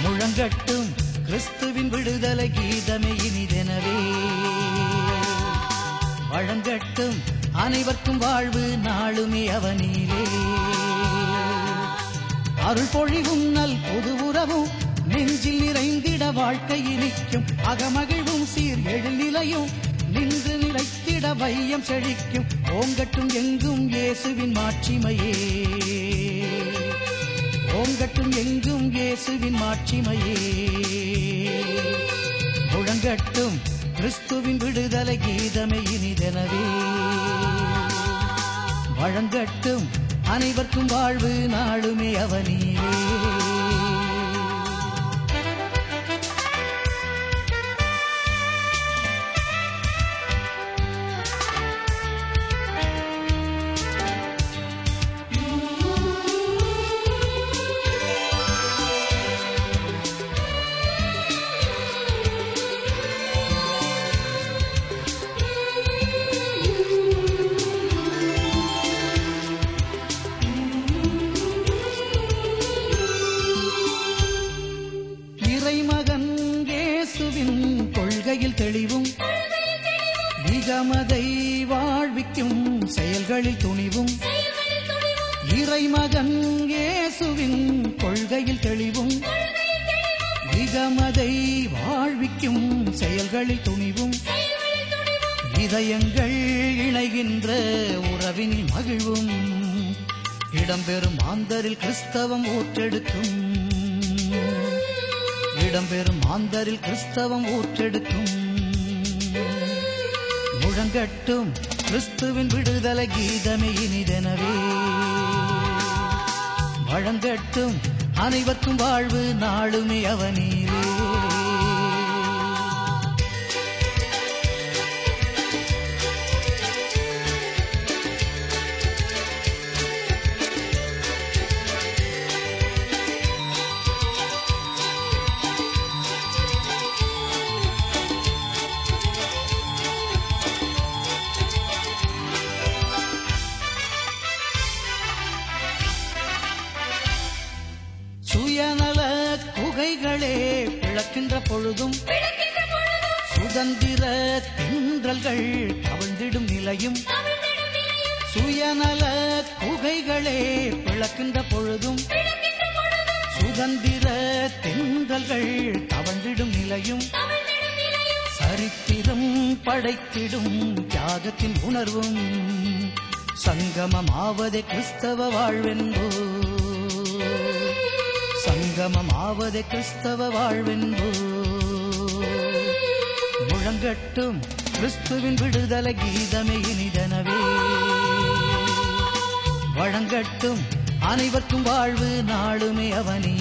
முழங்கட்டும் கிறிஸ்துவின் விடுதலை கீதமே இனிதெனவே வழங்கட்டும் அனைவர்க்கும் வாழ்வு நாளுமே அவனிலே அருள் பொழிவும் நல் பொது உறவும் நெஞ்சில் நிறைந்திட வாழ்க்கை இனிக்கும் அகமகிழ்வும் சீர் எழுநிலையும் நின்று நிலைத்திட வையம் செழிக்கும் ஓங்கட்டும் எங்கும் இயேசுவின் மாட்சிமையே ஓங்கட்டும் எங்கும் இயேசுவின் மாட்சிமையே முழங்கட்டும் கிறிஸ்துவின் விடுதலை கீதமே இனிதெனவே வழங்கட்டும் அனைவர்க்கும் வாழ்வு நாளுமே அவனிலே இறைமகன் இயேசுவின் கொள்கையில் தெளிவும் நிகமதை வாழ்விக்கும் செயல்களில் துணிவும் இறைமகன் இயேசுவின் கொள்கையில் தெளிவும் நிகமதை வாழ்விக்கும் செயல்களில் துணிவும் இதயங்கள் இணைகின்ற உறவின் மகிழ்வும் இடம்பெறும் ஆந்தரில் கிறிஸ்தவம் ஊற்றெடுக்கும் இடம்பெறும் ஆந்தரில் கிறிஸ்தவம் ஊற்றெடுக்கும் முழங்கட்டும் கிறிஸ்துவின் விடுதலை கீதமே இனிதெனவே வழங்கட்டும் அனைவர்க்கும் வாழ்வு நாளுமே அவனீரே சுயநல குகைகளே பிளக்கின்ற பொழுதும் சுதந்திர தென்றல்கள் கவிழ்ந்திடும் நிலையும் சுயநல குகைகளே பிளக்கின்ற பொழுதும் சுதந்திர தென்றல்கள் கவர்ந்திடும் நிலையும் சரித்திரம் படைத்திடும் தியாகத்தின் உணர்வும் சங்கமமாவதே கிறிஸ்தவ வாழ்வென்போ சங்கமமாவதே கிறிஸ்தவ வாழ்வென்போ முழங்கட்டும் கிறிஸ்துவின் விடுதலை கீதமே இனிதனவே வழங்கட்டும் அனைவர்க்கும் வாழ்வு நாளுமே அவனே